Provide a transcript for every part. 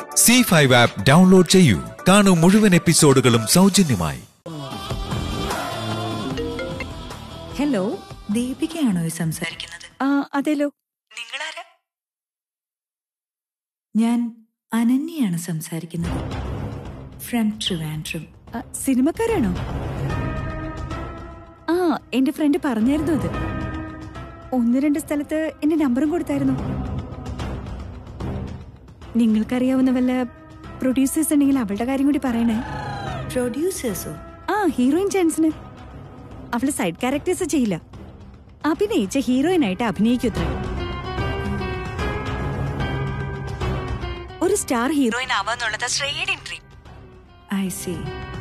C five app download ചെയ്യൂ കാണൂ മുഴുവൻ എപ്പിസോഡുകളും സൗജന്യമായി ഹലോ ദീപികയാണോ ഈ സംസാരിക്കുന്നത് ആ അതെല്ലോ നിങ്ങളാരാ ഞാൻ അനന്യയാണ് സംസാരിക്കുന്നത് ഫ്രം ട്രിവാൻഡ്രം ആ, സിനിമക്കാരാണോ ആ എന്റെ ഫ്രണ്ട് പറഞ്ഞായിരുന്നു അത് ഒന്ന് രണ്ട് സ്ഥലത്ത് എന്റെ നമ്പറും കൊടുത്തായിരുന്നു നിങ്ങൾക്കറിയാവുന്ന വല്ല പ്രൊഡ്യൂസേഴ്സ് ഉണ്ടെങ്കിൽ അവളുടെ കാര്യം കൂടി പറയണേ പ്രൊഡ്യൂസേഴ്സോ ആ ഹീറോയിൻ ചാൻസിന് അവള് സൈഡ് ക്യാരക്ടേഴ്സ് ചെയ്യില്ല അഭിനയിച്ച ഹീറോയിനായിട്ട് അഭിനയിക്കത്രേ ഒരു സ്റ്റാർ ഹീറോയിൻ ആവാന്നുള്ളത് ശ്രേയയുടെ ഡ്രീം ഐ സി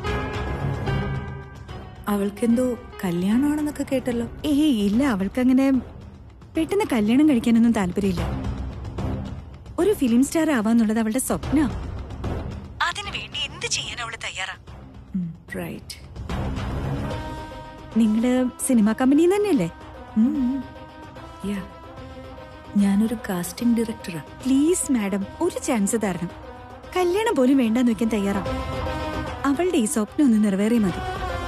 അവൾക്കെന്തോ കല്യാണമാണെന്നൊക്കെ കേട്ടല്ലോ ഏയ് ഇല്ല അവൾക്കങ്ങനെ പെട്ടെന്ന് കല്യാണം കഴിക്കാനൊന്നും താല്പര്യമില്ല ഒരു ഫിലിം സ്റ്റാർ ആവാന്നുള്ളത് അവളുടെ സ്വപ്ന അതിനു വേണ്ടി എന്ത് ചെയ്യാൻ അവള് തയ്യാറാ റൈറ്റ് നിങ്ങള് സിനിമാ കമ്പനി തന്നെയല്ലേ യാ ഞാനൊരു കാസ്റ്റിംഗ് ഡയറക്ടറാ പ്ലീസ് മാഡം ഒരു ചാൻസ് തരണം കല്യാണം പോലും വേണ്ടെന്ന് വെക്കാൻ തയ്യാറാ അവളുടെ ഈ സ്വപ്നം ഒന്ന് നിറവേറിയ മതി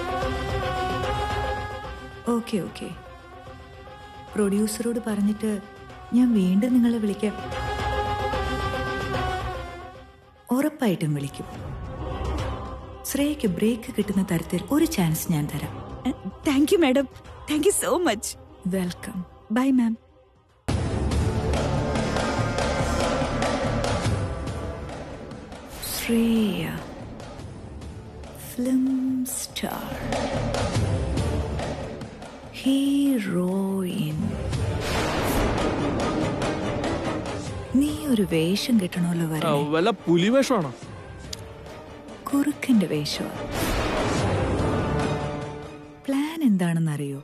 ഓക്കെ ഓക്കെ പ്രൊഡ്യൂസറോട് പറഞ്ഞിട്ട് ഞാൻ വീണ്ടും നിങ്ങളെ വിളിക്കാം ഉറപ്പായിട്ടും വിളിക്കും ശ്രേയയ്ക്ക് ബ്രേക്ക് കിട്ടുന്ന തരത്തിൽ ഒരു ചാൻസ് ഞാൻ തരാം thank you madam thank you so much welcome bye ma'am Shreya film star heroine നീ ഒരു വേഷം കിട്ടണമല്ലോ ആ, വരണേ വല്ല പുലിവേഷമാണോ കുറുക്കന്റെ വേഷമാണ് പ്ലാൻ എന്താണെന്നറിയോ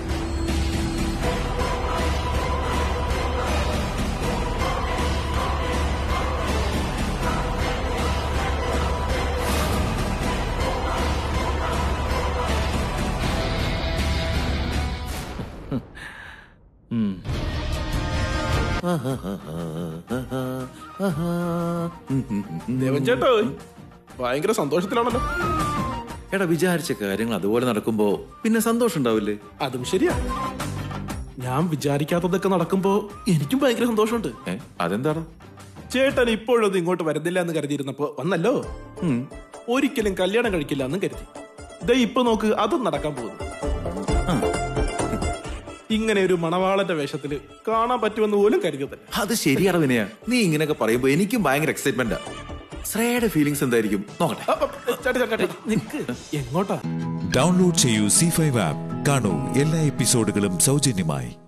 ദേവൻ ചേട്ടോ ഭയങ്കര സന്തോഷത്തിലാണല്ലോ എടാ വിചാരിച്ച കാര്യങ്ങൾ അതുപോലെ നടക്കുമ്പോ പിന്നെ സന്തോഷം ഉണ്ടാവില്ലേ അതും ശരിയാ ഞാൻ വിചാരിക്കാത്തതൊക്കെ നടക്കുമ്പോ എനിക്കും ഭയങ്കര സന്തോഷമുണ്ട് ഏ അതെന്താടാ ചേട്ടൻ ഇപ്പോഴൊന്നും ഇങ്ങോട്ട് വരുന്നില്ല എന്ന് കരുതിയിരുന്നപ്പോ വന്നല്ലോ ഉം. ഒരിക്കലും കല്യാണം കഴിക്കില്ല എന്നും കരുതി ദേ ഇപ്പൊ നോക്ക് അതും നടക്കാൻ പോകുന്നു ഇങ്ങനെ ഒരു മണവാളന്റെ വേഷത്തില് കാണാൻ പറ്റുമെന്ന് പോലും കരുതിയതല്ല അത് ശരിയാണ് വിനയ നീ ഇങ്ങനെയൊക്കെ പറയുമ്പോ എനിക്കും ഭയങ്കര എക്സൈറ്റ്മെന്റാ ശ്രേയയുടെ ഫീലിങ്സ് എന്തായിരിക്കും നോക്കട്ടെ അ, അ, ചേട്ടാ ചേട്ടാ ചേട്ടാ, നിക്ക് എങ്ങോട്ടാ ഡൗൺലോഡ് ചെയ്യൂ സി ഫൈവ് ആപ്പ് കാണൂ എല്ലാ എപ്പിസോഡുകളും സൗജന്യമായി